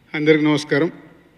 అందరికి నమస్కారం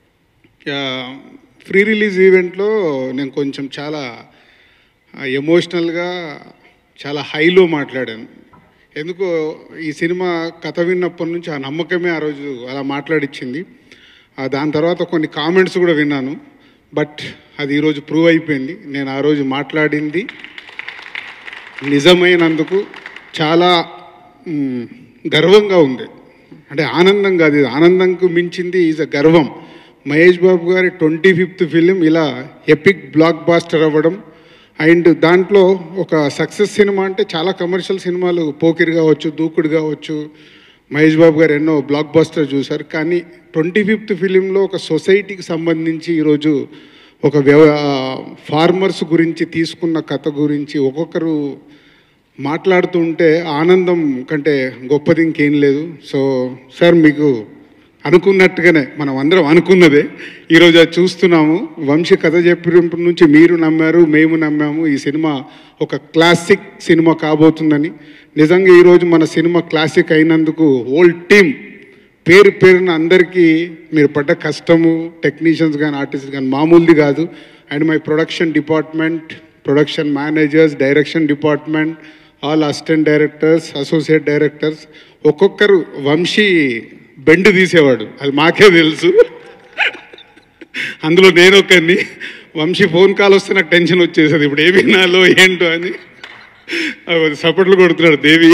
free release ఈవెంట్లో నేను కొంచెం చాలా ఎమోషనల్గా చాలా హైలో మాట్లాడాను ఎందుకో ఈ సినిమా కథ విన్నప్పటి నుంచి ఆ నమ్మకమే ఆ రోజు అలా మాట్లాడిచ్చింది ఆ దాని తర్వాత కొన్ని కామెంట్స్ కూడా విన్నాను బట్ అది ఈరోజు ప్రూవ్ అయిపోయింది నేను ఆ రోజు మాట్లాడింది నిజమైనందుకు చాలా మ్, గర్వంగా ఉంది అంటే ఆనందం కాదు ఇది ఆనందంకు మించింది ఈజ్ అ గర్వం మహేష్ బాబు గారి ట్వంటీ ఫిఫ్త్ ఫిలిం ఇలా ఎపిక్ బ్లాక్ బాస్టర్ అవ్వడం అండ్ దాంట్లో ఒక సక్సెస్ సినిమా అంటే చాలా కమర్షియల్ సినిమాలు పోకిరి కావచ్చు దూకుడు కావచ్చు మహేష్ బాబు గారు ఎన్నో బ్లాక్ బాస్టర్ చూశారు కానీ ట్వంటీ ఫిఫ్త్ ఫిలింలో ఒక సొసైటీకి సంబంధించి ఈరోజు ఒక వ్యవ ఫార్మర్స్ గురించి తీసుకున్న కథ గురించి ఒక్కొక్కరు మాట్లాడుతూ ఉంటే ఆనందం కంటే గొప్పది ఇంకేం లేదు సో సార్ మీకు అనుకున్నట్టుగానే మనం అందరం అనుకున్నదే ఈరోజు అది చూస్తున్నాము వంశీ కథ చెప్పినప్పటి నుంచి మీరు నమ్మారు మేము నమ్మాము ఈ సినిమా ఒక క్లాసిక్ సినిమా కాబోతుందని నిజంగా ఈరోజు మన సినిమా క్లాసిక్ అయినందుకు హోల్ టీమ్ పేరు పేరున అందరికీ మీరు పడ్డ కష్టము టెక్నీషియన్స్ కానీ ఆర్టిస్ట్ కానీ మామూలుది కాదు and my production department production managers direction department all assistant directors associate directors ఒక్కొక్కరు వంశీ బెండ్ తీసేవాడు అది మాకే తెలుసు అందులో నేను ఒకరిని వంశీ ఫోన్ కాల్ వస్తే నాకు టెన్షన్ వచ్చేసేది ఇప్పుడు ఏమి వినాలో ఏంటో అని అది సపోర్ట్లు కొడుతున్నాడు దేవి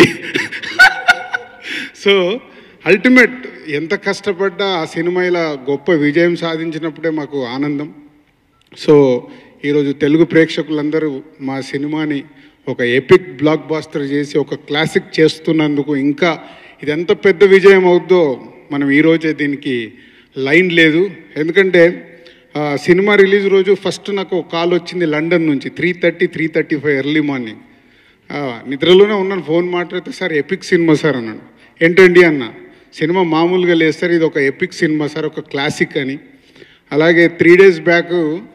సో అల్టిమేట్ ఎంత కష్టపడ్డా ఆ సినిమా ఇలా గొప్ప విజయం సాధించినప్పుడే మాకు ఆనందం సో ఈరోజు తెలుగు ప్రేక్షకులందరూ మా సినిమాని ఒక ఎపిక్ బ్లాక్ బాస్టర్ చేసి ఒక క్లాసిక్ చేస్తున్నందుకు ఇంకా ఇది ఎంత పెద్ద విజయం అవుద్దో మనం ఈరోజే దీనికి లైన్ లేదు ఎందుకంటే ఆ, సినిమా రిలీజ్ రోజు ఫస్ట్ నాకు ఒక కాల్ వచ్చింది లండన్ నుంచి three thirty three thirty five early morning ఆ, నిద్రలోనే ఉన్నాను ఫోన్ మాట్లాడితే సార్ ఎపిక్ సినిమా సార్ అన్నాడు ఏంటండి అన్న సినిమా మామూలుగా లేదు సార్ ఇది ఒక ఎపిక్ సినిమా సార్ ఒక క్లాసిక్ అని అలాగే three days back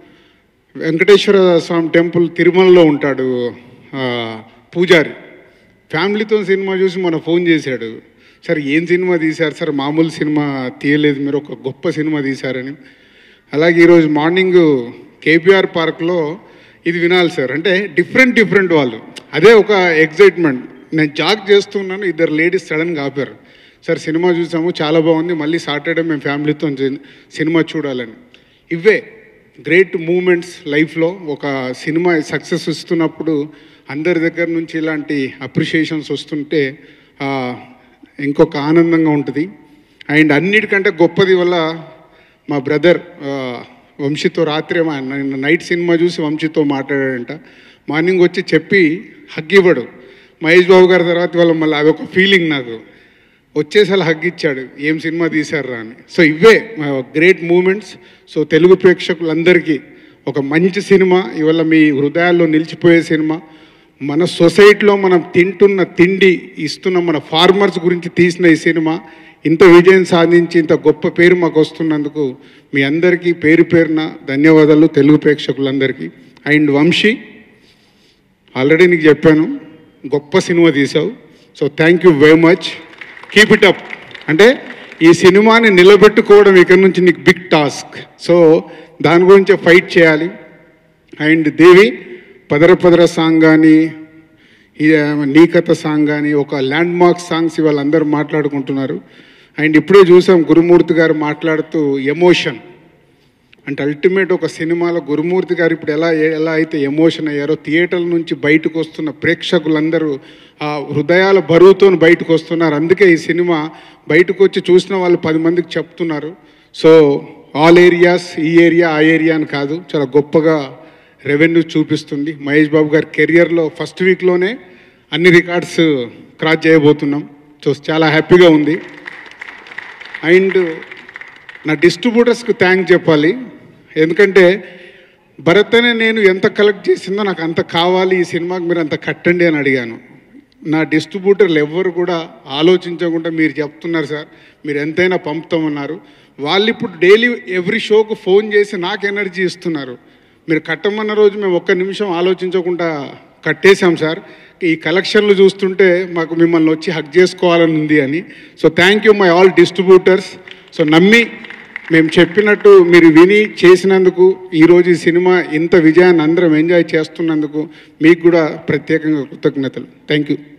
Venkateswara Swamy temple తిరుమలలో ఉంటాడు ఆ, పూజారి ఫ్యామిలీతో సినిమా చూసి మన ఫోన్ చేశాడు సార్ ఏం సినిమా తీశారు సార్ మామూలు సినిమా తీయలేదు మీరు ఒక గొప్ప సినిమా తీశారని అలాగే ఈరోజు మార్నింగ్ కేపీఆర్ పార్క్లో ఇది వినాలి సార్ అంటే డిఫరెంట్ డిఫరెంట్ వాళ్ళు అదే ఒక ఎగ్జైట్మెంట్ నేను జాగ్ చేస్తున్నాను ఇద్దరు లేడీస్ సడన్గా ఆపారు సార్ సినిమా చూసాము చాలా బాగుంది మళ్ళీ సాటర్డే మేము ఫ్యామిలీతో సి- సినిమా చూడాలని ఇవే గ్రేట్ మూమెంట్స్ లైఫ్లో ఒక సినిమా సక్సెస్ ఇస్తున్నప్పుడు అందరి దగ్గర నుంచి ఇలాంటి అప్రిషియేషన్స్ వస్తుంటే ఆ, ఇంకొక ఆనందంగా ఉంటుంది అండ్ అన్నిటికంటే గొప్పది వల్ల మా బ్రదర్ వంశీతో రాత్రి మా- నిన్న నైట్ సినిమా చూసి వంశీతో మాట్లాడాడంట మార్నింగ్ వచ్చి చెప్పి హగ్ ఇవ్వడు మహేష్ బాబు గారి తర్వాత వాళ్ళ మళ్ళీ అదొక ఫీలింగ్ నాకు వచ్చేసి అలా హగ్ ఇచ్చాడు ఏం సినిమా తీశారా అని సో ఇవే గ్రేట్ మూమెంట్స్ సో తెలుగు ప్రేక్షకులందరికీ ఒక మంచి సినిమా ఇవాళ మీ హృదయాల్లో నిలిచిపోయే సినిమా మన సొసైటీలో మనం తింటున్న తిండి ఇస్తున్న మన ఫార్మర్స్ గురించి తీసిన ఈ సినిమా ఇంత విజయం సాధించి ఇంత గొప్ప పేరు మాకు వస్తున్నందుకు మీ అందరికీ పేరు పేరున ధన్యవాదాలు తెలుగు ప్రేక్షకులందరికీ అండ్ వంశీ ఆల్రెడీ నీకు చెప్పాను గొప్ప సినిమా తీసావు so thank you very much keep it up అంటే ఈ సినిమాని నిలబెట్టుకోవడం ఇక్కడ నుంచి నీకు బిగ్ టాస్క్ సో దాని గురించి ఫైట్ చేయాలి అండ్ దేవి పదర పదర సాంగ్ కానీ ఈ నీ కథ సాంగ్ కానీ ఒక ల్యాండ్ మార్క్ సాంగ్స్ ఇవాళ అందరూ మాట్లాడుకుంటున్నారు అండ్ ఇప్పుడే చూసాం గురుమూర్తి గారు మాట్లాడుతూ ఎమోషన్ అంటే అల్టిమేట్ ఒక సినిమాలో గురుమూర్తి గారు ఇప్పుడు ఎలా ఎలా అయితే ఎమోషన్ అయ్యారో థియేటర్ల నుంచి బయటకు వస్తున్న ప్రేక్షకులందరూ ఆ హృదయాల బరువుతో బయటకు వస్తున్నారు అందుకే ఈ సినిమా బయటకు వచ్చి చూసిన వాళ్ళు పది మందికి చెప్తున్నారు సో ఆల్ ఏరియాస్ ఈ ఏరియా ఆ ఏరియా అని కాదు చాలా గొప్పగా రెవెన్యూ చూపిస్తుంది మహేష్ బాబు గారి కెరియర్లో ఫస్ట్ వీక్లోనే అన్ని రికార్డ్స్ క్రాస్ చేయబోతున్నాం సో చాలా హ్యాపీగా ఉంది అండ్ నా డిస్ట్రిబ్యూటర్స్కి థ్యాంక్ చెప్పాలి ఎందుకంటే భరత్ అనే నేను ఎంత కలెక్ట్ చేసిందో నాకు అంత కావాలి ఈ సినిమాకి మీరు అంత కట్టండి అని అడిగాను నా డిస్ట్రిబ్యూటర్లు ఎవ్వరు కూడా ఆలోచించకుండా మీరు చెప్తున్నారు సార్ మీరు ఎంతైనా పంపుతామన్నారు వాళ్ళు ఇప్పుడు డైలీ ఎవ్రీ షోకు ఫోన్ చేసి నాకు ఎనర్జీ ఇస్తున్నారు మీరు కట్టమన్న రోజు మేము ఒక్క నిమిషం ఆలోచించకుండా కట్టేశాం సార్ ఈ కలెక్షన్లు చూస్తుంటే మాకు మిమ్మల్ని వచ్చి హక్ చేసుకోవాలని ఉంది అని so thank you my all distributors so నమ్మి మేము చెప్పినట్టు మీరు విని చేసినందుకు ఈరోజు ఈ సినిమా ఇంత విజయాన్ని అందరం ఎంజాయ్ చేస్తున్నందుకు మీకు కూడా ప్రత్యేకంగా కృతజ్ఞతలు థ్యాంక్ యూ